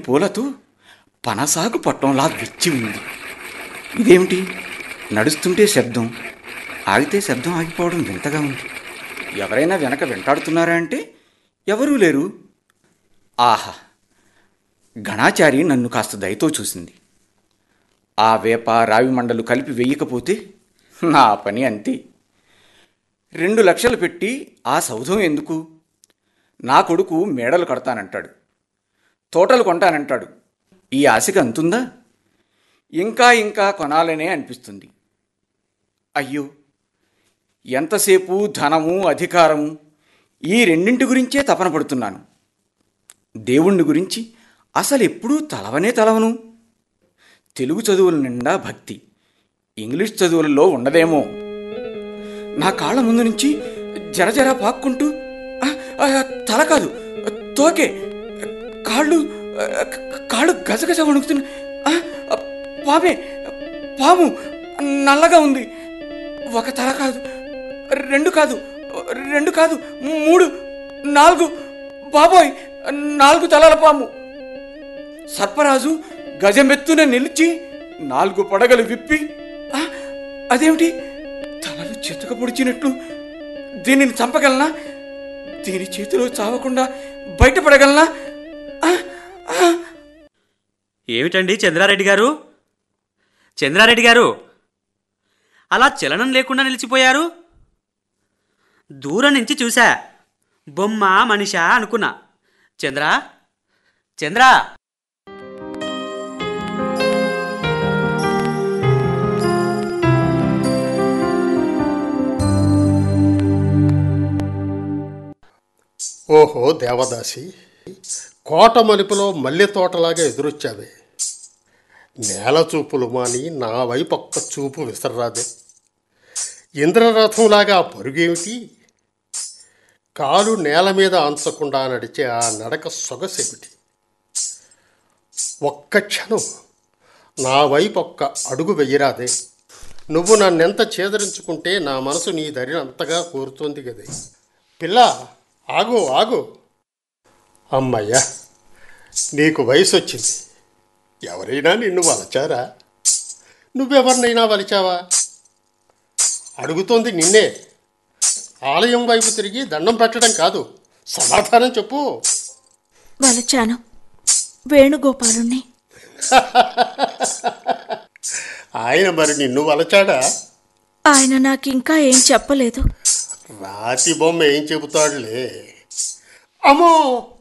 పూలతో పనసాకు పట్టంలా వెచ్చి ఉంది ఇదేమిటి నడుస్తుంటే శబ్దం ఆగితే శబ్దం ఆగిపోవడం వింతగా ఉంది ఎవరైనా వెనక వెంటాడుతున్నారా అంటే ఎవరూ లేరు ఆహా గణాచారి నన్ను కాస్త దయతో చూసింది ఆ వేప రావి మండలు కలిపి వెయ్యకపోతే నా పని అంతే రెండు లక్షలు పెట్టి ఆ సౌధం ఎందుకు నా కొడుకు మేడలు కడతానంటాడు తోటలు కొంటానంటాడు ఈ ఆశకి అంతుందా ఇంకా ఇంకా కొనాలనే అనిపిస్తుంది అయ్యో ఎంతసేపు ధనము అధికారము ఈ రెండింటి గురించే తపన పడుతున్నాను దేవుణ్ణి గురించి అసలు ఎప్పుడూ తలవనే తలవను తెలుగు చదువుల నిండా భక్తి ఇంగ్లీష్ చదువులలో ఉండదేమో నా కాళ్ళ ముందు నుంచి జరజర పాక్కుంటూ ఆ, ఆ, తల కాదు తోకే కాళ్ళు ఆ, కాళ్ళు గజగజ వణుకుతున్నా ఆ, ఆ, పామే పాము నల్లగా ఉంది ఒక తల కాదు రెండు కాదు రెండు కాదు మూడు నాలుగు బాబోయ్ నాలుగు తలల పాము సర్పరాజు గజమెత్తున నిలిచి నాలుగు పడగలు విప్పి ఆ, అదేమిటి తలలు చెతుక పొడిచినట్లు దీనిని చంపగలనా దీని చేతిలో చావకుండా బయటపడగలనా ఆ, ఆ. ఏమిటండి చంద్రారెడ్డి గారు చంద్రారెడ్డి గారు అలా చలనం లేకుండా నిలిచిపోయారు దూరం నుంచి చూసా బొమ్మ మనిషా అనుకున్నా చంద్ర చంద్ర ఓహో దేవదాసి కోట మలుపులో మల్లె తోటలాగా ఎదురొచ్చావే నేల చూపులు మాని నా వైపు ఒక్క చూపు విసరరాదే ఇంద్రరథంలాగా ఆ పరుగేమిటి కాలు నేల మీద అంచకుండా నడిచే ఆ నడక సొగసేమిటి ఒక్క క్షణం నా వైపు ఒక్క అడుగు వెయ్యరాదే నువ్వు నన్నెంత చేదరించుకుంటే నా మనసు నీ దరిని అంతగా కోరుతోంది కదే పిల్ల ఆగు ఆగు అమ్మయ్యా నీకు వయసు వచ్చింది ఎవరైనా నిన్ను వలచారా నువ్వెవరినైనా వలిచావా అడుగుతోంది నిన్నే ఆలయం వైపు తిరిగి దండం పెట్టడం కాదు సమాధానం చెప్పు వలచాను వేణుగోపాలుణ్ణి ఆయన మరి నిన్ను వలచాడా ఆయన నాకింకా ఏం చెప్పలేదు రాతి బొమ్మ ఏం చెబుతాడులే అమ్మో